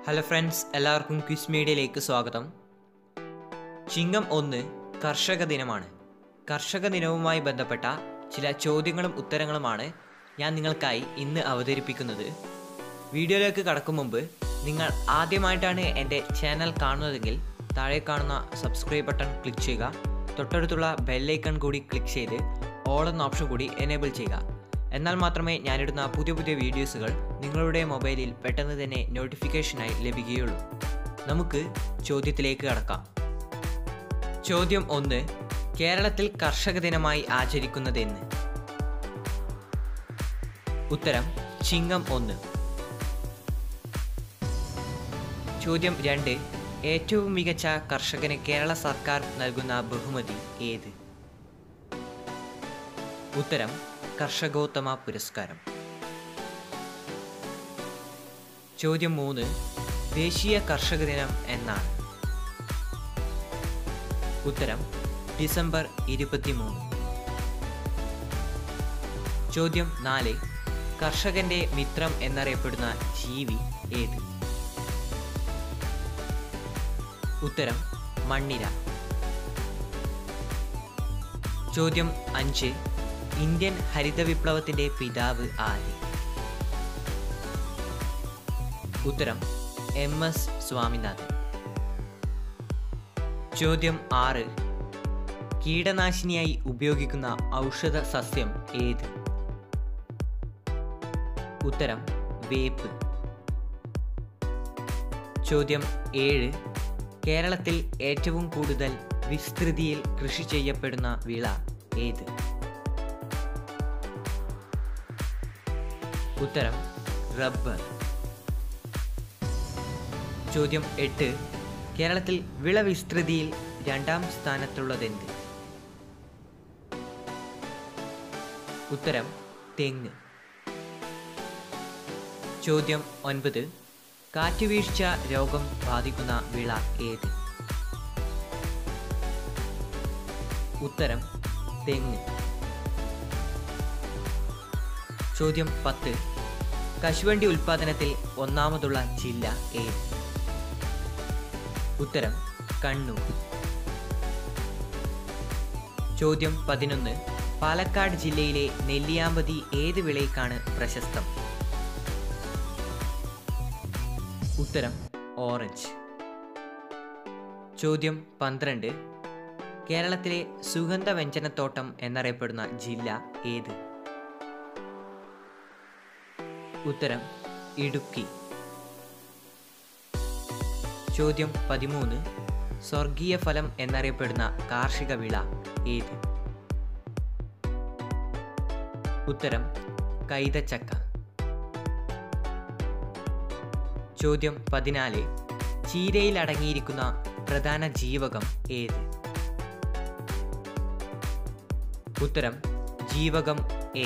hello friends എല്ലാവർക്കും quiz മീഡിയയിലേക്ക് സ്വാഗതം ചിങ്ങം ഒന്ന് കർഷക ദിനമാണ് കർഷക ദിനവുമായി ബന്ധപ്പെട്ട ചില ചോദ്യങ്ങളും ഉത്തരങ്ങളുമാണ് ഞാൻ നിങ്ങൾക്കായി ഇന്ന് അവതരിപ്പിക്കുന്നത് വീഡിയോയിലേക്ക് കടക്കും മുമ്പ് നിങ്ങൾ ആദ്യമായിട്ടാണ് എൻ്റെ ചാനൽ കാണുന്നതെങ്കിൽ താഴെ കാണുന്ന സബ്സ്ക്രൈബ് ബട്ടൺ ക്ലിക്ക് ചെയ്യുക തൊട്ടടുത്തുള്ള ബെല്ലൈക്കൺ കൂടി ക്ലിക്ക് ചെയ്ത് ഓൾ എന്ന ഓപ്ഷൻ കൂടി എനേബിൾ ചെയ്യുക എന്നാൽ മാത്രമേ ഞാനിടുന്ന പുതിയ പുതിയ വീഡിയോസുകൾ നിങ്ങളുടെ മൊബൈലിൽ പെട്ടെന്ന് തന്നെ നോട്ടിഫിക്കേഷനായി ലഭിക്കുകയുള്ളൂ നമുക്ക് ചോദ്യത്തിലേക്ക് കടക്കാം ചോദ്യം ഒന്ന് കേരളത്തിൽ കർഷക ദിനമായി ആചരിക്കുന്നതെന്ന് ഉത്തരം ചിങ്ങം ഒന്ന് ചോദ്യം രണ്ട് ഏറ്റവും മികച്ച കർഷകന് കേരള സർക്കാർ നൽകുന്ന ബഹുമതി ഏത് ഉത്തരം കർഷകോത്തമ പുരസ്കാരം ചോദ്യം മൂന്ന് ദേശീയ കർഷക ദിനം എന്നാണ് ഉത്തരം ഡിസംബർ ഇരുപത്തിമൂന്ന് ചോദ്യം നാല് കർഷകന്റെ മിത്രം എന്നറിയപ്പെടുന്ന ജീവി ഏത് ഉത്തരം മണ്ണിര ചോദ്യം അഞ്ച് ഇന്ത്യൻ ഹരിത വിപ്ലവത്തിന്റെ പിതാവ് ആര് ഉത്തരം എം എസ് സ്വാമിനാഥൻ ചോദ്യം ആറ് കീടനാശിനിയായി ഉപയോഗിക്കുന്ന ഔഷധ സസ്യം ഏത് ഉത്തരം വേപ്പ് ചോദ്യം ഏഴ് കേരളത്തിൽ ഏറ്റവും കൂടുതൽ വിസ്തൃതിയിൽ കൃഷി ചെയ്യപ്പെടുന്ന വിള ഏത് ഉത്തരം റബ്ബർ ചോദ്യം എട്ട് കേരളത്തിൽ വിളവിസ്തൃതിയിൽ രണ്ടാം സ്ഥാനത്തുള്ളതെന്ത് ഉത്തരം തെങ്ങ് ചോദ്യം ഒൻപത് കാറ്റുവീഴ്ച രോഗം ബാധിക്കുന്ന വിള ഏത് ഉത്തരം തെങ്ങ് ചോദ്യം പത്ത് കശുവണ്ടി ഉൽപാദനത്തിൽ ഒന്നാമതുള്ള ജില്ല ഏത് ഉത്തരം കണ്ണൂർ ചോദ്യം പതിനൊന്ന് പാലക്കാട് ജില്ലയിലെ നെല്ലിയാമ്പതി ഏത് വിളയ്ക്കാണ് പ്രശസ്തം ഉത്തരം ഓറഞ്ച് ചോദ്യം പന്ത്രണ്ട് കേരളത്തിലെ സുഗന്ധവ്യഞ്ജനത്തോട്ടം എന്നറിയപ്പെടുന്ന ജില്ല ഏത് ഉത്തരം ഇടുക്കി ചോദ്യം പതിമൂന്ന് സ്വർഗീയ ഫലം എന്നറിയപ്പെടുന്ന കാർഷിക വിള ഏത് ഉത്തരം കൈതച്ചക്ക ചോദ്യം പതിനാല് ചീരയിൽ അടങ്ങിയിരിക്കുന്ന പ്രധാന ജീവകം ഏത് ഉത്തരം ജീവകം എ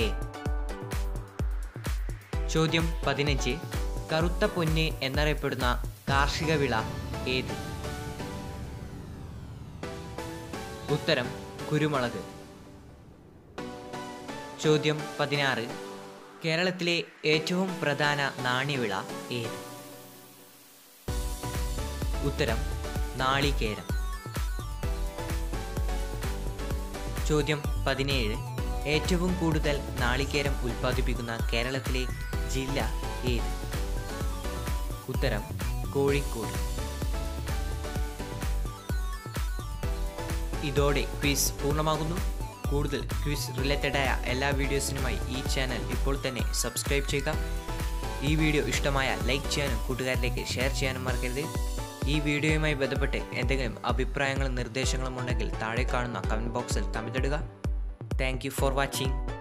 ചോദ്യം പതിനഞ്ച് കറുത്ത പൊന്ന് എന്നറിയപ്പെടുന്ന കാർഷിക വിള ഏത് ഉത്തരം കുരുമുളക് ചോദ്യം പതിനാറ് കേരളത്തിലെ ഏറ്റവും പ്രധാന നാണ്യവിള ഏത് ഉത്തരം നാളികേരം ചോദ്യം പതിനേഴ് ഏറ്റവും കൂടുതൽ നാളികേരം ഉൽപ്പാദിപ്പിക്കുന്ന കേരളത്തിലെ ജില്ല ഏത് ഉത്തരം കോഴിക്കോട് ഇതോടെ ക്വിസ് പൂർണ്ണമാകുന്നു കൂടുതൽ ക്വിസ് റിലേറ്റഡായ എല്ലാ വീഡിയോസിനുമായി ഈ ചാനൽ ഇപ്പോൾ തന്നെ സബ്സ്ക്രൈബ് ചെയ്യുക ഈ വീഡിയോ ഇഷ്ടമായ ലൈക്ക് ചെയ്യാനും കൂട്ടുകാരിലേക്ക് ഷെയർ ചെയ്യാനും മറക്കരുത് ഈ വീഡിയോയുമായി ബന്ധപ്പെട്ട് എന്തെങ്കിലും അഭിപ്രായങ്ങളും നിർദ്ദേശങ്ങളും ഉണ്ടെങ്കിൽ താഴെ കാണുന്ന കമൻറ്റ് ബോക്സിൽ കമൻറ്റ് ഇടുക താങ്ക് യു ഫോർ വാച്ചിങ്